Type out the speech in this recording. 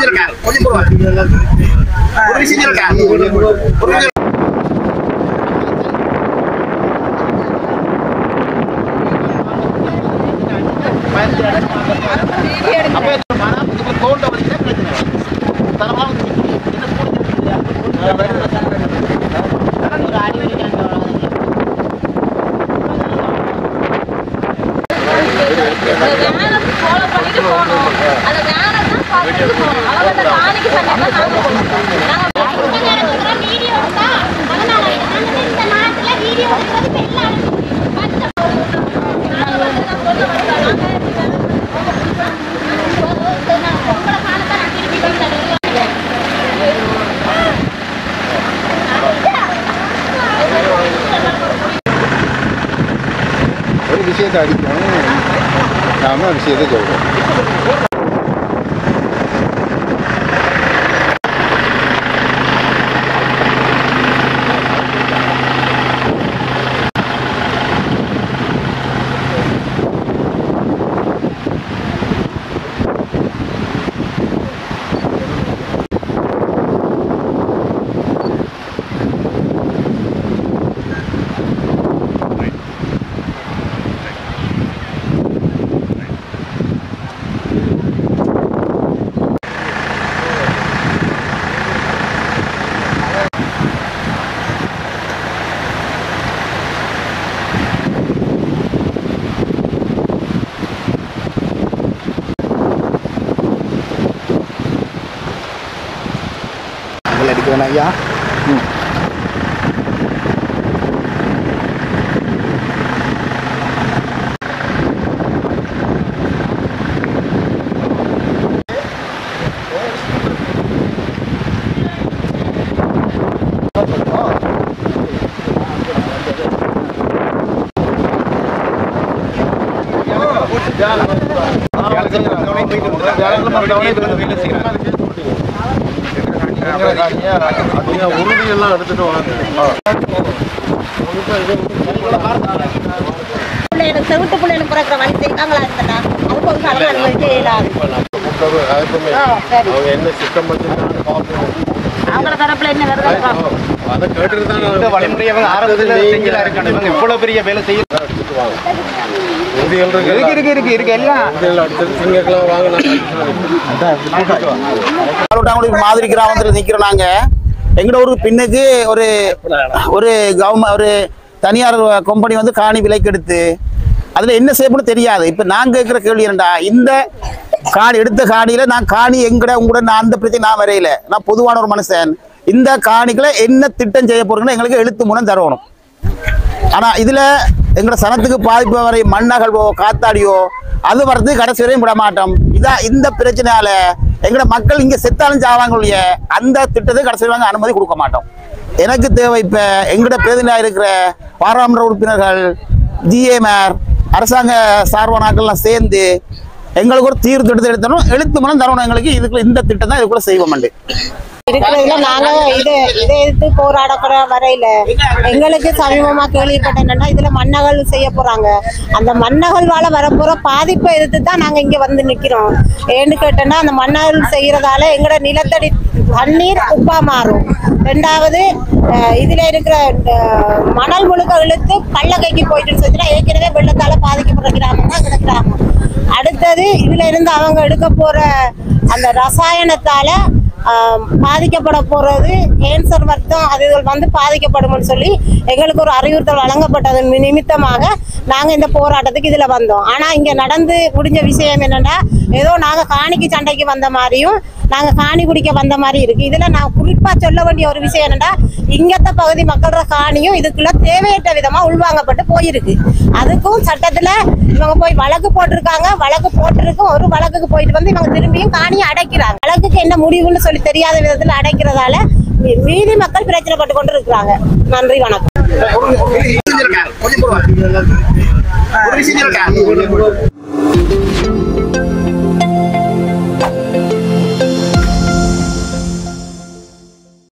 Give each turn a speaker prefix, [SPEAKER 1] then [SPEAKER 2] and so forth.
[SPEAKER 1] செஞ்சிருக்கேன் கொஞ்சம் போடுவேன் உறுதி செஞ்சிருக்கேன் உறுதி அப்ப மனம் இப்ப தோண்ட வச்சு பிரச்சனை தரமா
[SPEAKER 2] வேலை ஃபாலோ பண்ணிட்டு போகணும் அந்த வேலை தான் பார்த்துட்டு போகணும் அவங்க காணிக்கு தண்ணி தான் நாங்க கொடுக்கணும் நாங்க வீடியோ இருக்கா அதனால இந்த நாட்டுல வீடியோ எடுக்கிறது இப்ப எல்லாம்
[SPEAKER 3] ஒரு விஷயத்தை அடிக்கணும் நாம விஷயத்தை சொல்றோம் உங்களை அடிக்க வேணாம் ஐயா ம்
[SPEAKER 4] உறுதியெல்லாம் எடுத்துட்டு வாங்க
[SPEAKER 5] பிள்ளைகளுக்கு செவிட்டு பிள்ளைகளுக்கு பிறக்கிற வழி செய்வாங்களா இருந்தா அதுக்கு ஒரு காலம் அனுபவிக்க இயலாது ஆ, சரி.
[SPEAKER 4] அவங்க என்ன சிஸ்டம் வச்சிருக்காங்க பார்ப்போம்
[SPEAKER 5] அவங்கள தரப்புல என்ன வருது
[SPEAKER 4] அதை கேட்டுட்டு தான்
[SPEAKER 3] இந்த வழிமுறை அவங்க ஆரம்பத்தில் செஞ்சலா இருக்கணும் இவங்க இவ்வளவு பெரிய வேலை செய்ய
[SPEAKER 4] எடுத்துட்டு வாங்க உறுதிகள்
[SPEAKER 3] இருக்கு
[SPEAKER 4] இருக்கு
[SPEAKER 3] இருக்கு இருக்கு இருக்கு எல்லாம்
[SPEAKER 4] உறுதிகள் அடிச்சது திங்கக்கெல்லாம் வாங்க நான்
[SPEAKER 1] பாலூட்டாங்குடி மாதிரி கிராமத்தில் நிற்கிறோம் நாங்க எங்கட ஊருக்கு பின்னுக்கு ஒரு ஒரு கவர்மெண்ட் ஒரு தனியார் கம்பெனி வந்து காணி விலைக்கு எடுத்து அதில் என்ன செய்யணும்னு தெரியாது இப்போ நான் கேட்குற கேள்வி என்னடா இந்த காணி எடுத்த காணியில் நான் காணி எங்கட உங்களோட நான் அந்த பிரச்சனை நான் வரையில நான் பொதுவான ஒரு மனுஷன் இந்த காணிக்குள்ள என்ன திட்டம் செய்ய போறீங்கன்னு எங்களுக்கு எழுத்து மூலம் தரணும் ஆனால் இதில் எங்களோட சனத்துக்கு பாதிப்பு வரை மண்ணகழ்வோ காத்தாடியோ அது வர்றது கடைசி வரையும் விட மாட்டோம் இதான் இந்த பிரச்சனையால எங்களோட மக்கள் இங்கே செத்தாலும் சாவாங்க ஒழிய அந்த திட்டத்துக்கு கடைசி வரை நாங்க அனுமதி கொடுக்க மாட்டோம் எனக்கு தேவை இப்போ எங்களோட பிரதிநிதியாக இருக்கிற பாராளுமன்ற உறுப்பினர்கள் ஜிஏமேர் அரசாங்க சார்பானாக்கள்லாம் சேர்ந்து எங்களுக்கு ஒரு தீர்வு திட்டத்தை எடுத்தணும் எழுத்து மூலம் தரணும் எங்களுக்கு இதுக்குள்ள இந்த திட்டம் தான் இதுக்குள்ள செய்வோம்
[SPEAKER 5] இருக்கிறதுல நாங்க இதை இதை எதிர்த்து போராடக்கூட வரையில எங்களுக்கு சமீபமா கேள்விப்பட்ட என்னன்னா இதுல மண்ணகல் செய்ய போறாங்க அந்த மண்ணகல்வால வரப்போற பாதிப்பை எதிர்த்து தான் நாங்க இங்க வந்து நிக்கிறோம் ஏன்னு கேட்டோம்னா அந்த மண்ணகல் செய்யறதால எங்களோட நிலத்தடி தண்ணீர் உப்பா மாறும் ரெண்டாவது அஹ், இதுல இருக்கிற அஹ், மணல் முழுக்க இழுத்து பள்ளக்கைக்கு போயிட்டுன்னு சொல்லிச்சுன்னா ஏற்கனவே வெள்ளத்தால பாதிக்கப்படுற கிராமம் தான் எங்களோட கிராமம் அடுத்தது இதுல இருந்து அவங்க எடுக்க போற அந்த ரசாயனத்தால ஆம், பாதிக்கப்பட போறது கேன்சர் வர்த்தம் அது இதுகள் வந்து பாதிக்கப்படும்னு சொல்லி எங்களுக்கு ஒரு அறிவுறுத்தல் வழங்கப்பட்டதன் நி- நிமித்தமாக நாங்க இந்த போராட்டத்துக்கு இதுல வந்தோம் ஆனா இங்க நடந்து முடிஞ்ச விஷயம் என்னன்னா ஏதோ நாங்க காணிக்கு சண்டைக்கு வந்த மாதிரியும் நாங்க காணி குடிக்க வந்த மாதிரி இருக்கு இதுல நான் குறிப்பா சொல்ல வேண்டிய ஒரு விஷயம் என்னன்னா இங்கத்த பகுதி மக்களோட காணியும் இதுக்குள்ள தேவையற்ற விதமா உள்வாங்கப்பட்டு போயிருக்கு அதுக்கும் சட்டத்துல இவங்க போய் வழக்கு போட்டிருக்காங்க வழக்கு போட்டிருக்கும் ஒரு வழக்குக்கு போயிட்டு வந்து இவங்க திரும்பியும் காணியை அடைக்கிறாங்க வழக்குக்கு என்ன முடிவுன்னு சொல்லி தெரியாத விதத்துல அடைக்கிறதால மீ- மீதி மக்கள் பிரச்சனைப்பட்டு கொண்டு இருக்கிறாங்க நன்றி வணக்கம்
[SPEAKER 1] செஞ்சிருக்கேன் கொஞ்சம் போடுவேன் உறுதி செஞ்சிருக்கேன்